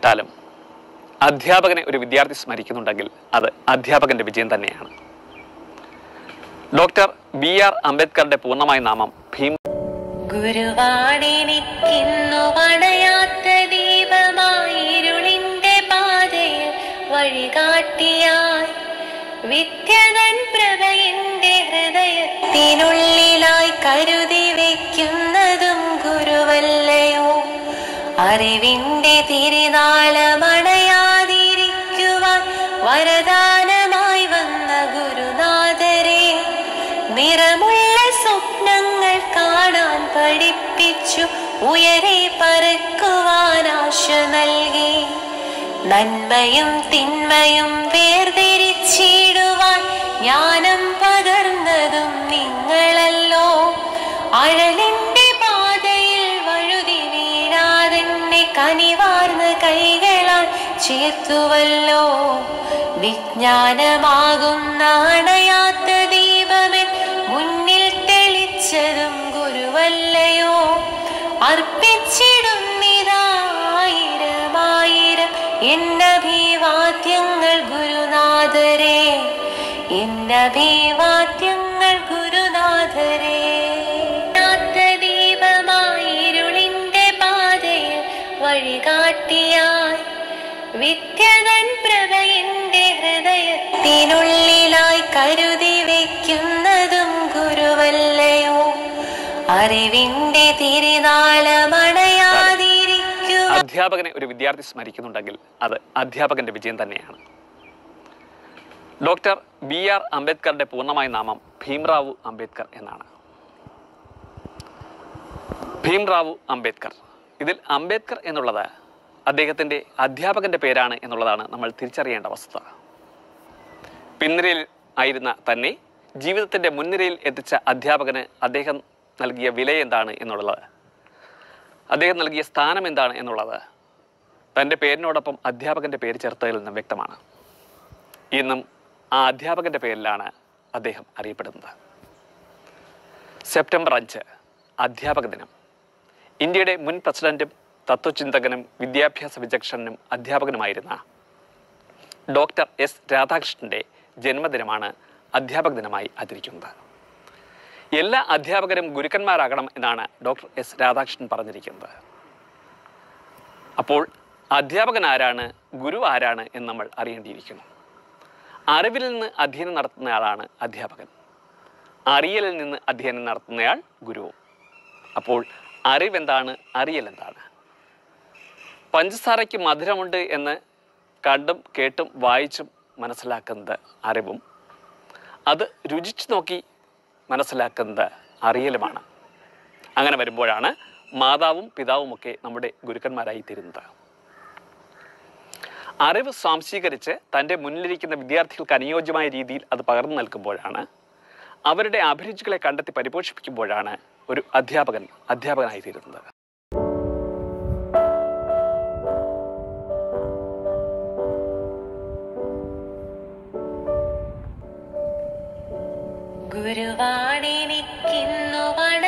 നഷ്ടപ്പെട്ടാലും അധ്യാപകനെ ഒരു വിദ്യാർത്ഥി സ്മരിക്കുന്നുണ്ടെങ്കിൽ അത് അധ്യാപകന്റെ വിജയം തന്നെയാണ് ഡോക്ടർ ബി ആർ അംബേദ്കറുടെ പൂർണ്ണമായ നാമം ഭീം ഗുരുവാണെനിക്കിന്നു പണയാത്ത ദീപമായിരുളിന്റെ പാതയിൽ വഴികാട്ടിയായി വിദ്യതൻ പ്രഭയുടെ ഹൃദയത്തിനുള്ളിലായി കരുതി വയ്ക്കുന്നതും ഗുരുവല്ലയോ അറിവിന്റെ തിരുനാളമണയാതിരിക്കുവാൻ വരദാനമായി വന്ന ഗുരുനാഥരെ നിറമുള്ള സ്വപ്നങ്ങൾ കാണാൻ പഠിപ്പിച്ചു ഉയരെ പറക്കുവാൻ ആശ നൽകി നന്മയും തിന്മയും വേർതിരിച്ചിടുവാൻ ജ്ഞാനം പകർന്നതും നിങ്ങളല്ലോ അഴലിന്റെ പാതയിൽ വഴുതി വീഴാതെന്നെ കനിവാർന്ന കൈകളാൽ ചേർത്തുവല്ലോ വിജ്ഞാനമാകുന്ന അണയാത്ത ദീപമൻ മുന്നിൽ തെളിച്ചതും ഗുരുവല്ലയോ അർപ്പിച്ചിടുന്നിതായിരമായിരം എന്നഭിവാദ്യങ്ങൾ ഗുരുനാഥരെ എന്നഭിവാദ്യങ്ങൾ ഗുരുനാഥരെ ാത്ത ദീപമായിരുളിന്റെ പാതയിൽ വഴികാട്ടിയായി വിദ്യതൻ പ്രഭയുടെ ഹൃദയത്തിനുള്ളിലായി കരുതി വയ്ക്കുന്നതും ഗുരുവല്ലയോ അറിവിന്റെ തിരുനാളമണയാതിരിക്കുക അധ്യാപകനെ ഒരു വിദ്യാർത്ഥി സ്മരിക്കുന്നുണ്ടെങ്കിൽ അത് അധ്യാപകന്റെ വിജയം തന്നെയാണ് ഡോക്ടർ ബി ആർ അംബേദ്കറുടെ പൂർണ്ണമായ നാമം ഭീംറാവു അംബേദ്കർ എന്നാണ് ഭീംറാവു അംബേദ്കർ ഇതിൽ അംബേദ്കർ എന്നുള്ളത് അദ്ദേഹത്തിൻ്റെ അധ്യാപകന്റെ പേരാണ് എന്നുള്ളതാണ് നമ്മൾ തിരിച്ചറിയേണ്ട വസ്തുത പിൻനിരയിൽ ആയിരുന്ന തന്നെ ജീവിതത്തിൻ്റെ മുൻനിരയിൽ എത്തിച്ച അധ്യാപകന് അദ്ദേഹം നൽകിയ വില എന്താണ് എന്നുള്ളത് അദ്ദേഹം നൽകിയ സ്ഥാനം എന്താണ് എന്നുള്ളത് തൻ്റെ പേരിനോടൊപ്പം അധ്യാപകൻ്റെ പേര് ചേർത്തതിൽ നിന്നും വ്യക്തമാണ് ഇന്നും ആ അധ്യാപകൻ്റെ പേരിലാണ് അദ്ദേഹം അറിയപ്പെടുന്നത് സെപ്റ്റംബർ അഞ്ച് അധ്യാപക ദിനം ഇന്ത്യയുടെ മുൻ പ്രസിഡന്റും തത്വചിന്തകനും വിദ്യാഭ്യാസ വിചക്ഷണനും അധ്യാപകനുമായിരുന്ന ഡോക്ടർ എസ് രാധാകൃഷ്ണന്റെ ജന്മദിനമാണ് അധ്യാപക ദിനമായി ആചരിക്കുന്നത് എല്ലാ അധ്യാപകരും ഗുരുക്കന്മാരാകണം എന്നാണ് ഡോക്ടർ എസ് രാധാകൃഷ്ണൻ പറഞ്ഞിരിക്കുന്നത് അപ്പോൾ അധ്യാപകൻ ആരാണ് ഗുരു ആരാണ് എന്ന് നമ്മൾ അറിയേണ്ടിയിരിക്കുന്നു അറിവിൽ നിന്ന് അധ്യയനം നടത്തുന്നയാളാണ് അധ്യാപകൻ അറിയലിൽ നിന്ന് അധ്യയനം നടത്തുന്നയാൾ ഗുരുവും അപ്പോൾ അറിവെന്താണ് അറിയൽ എന്താണ് പഞ്ചസാരയ്ക്ക് മധുരമുണ്ട് എന്ന് കണ്ടും കേട്ടും വായിച്ചും മനസ്സിലാക്കുന്നത് അറിവും അത് രുചിച്ചു നോക്കി മനസ്സിലാക്കുന്നത് അറിയലുമാണ് അങ്ങനെ വരുമ്പോഴാണ് മാതാവും പിതാവുമൊക്കെ നമ്മുടെ ഗുരുക്കന്മാരായി തീരുന്നത് അറിവ് സ്വാംശീകരിച്ച് തൻ്റെ മുന്നിലിരിക്കുന്ന വിദ്യാർത്ഥികൾക്ക് അനുയോജ്യമായ രീതിയിൽ അത് പകർന്നു നൽകുമ്പോഴാണ് അവരുടെ അഭിരുചികളെ കണ്ടെത്തി പരിപോഷിപ്പിക്കുമ്പോഴാണ് ഒരു അധ്യാപകൻ അധ്യാപകനായി തീരുന്നത് ഗുരുവാണെനിക്കിന്നു പണ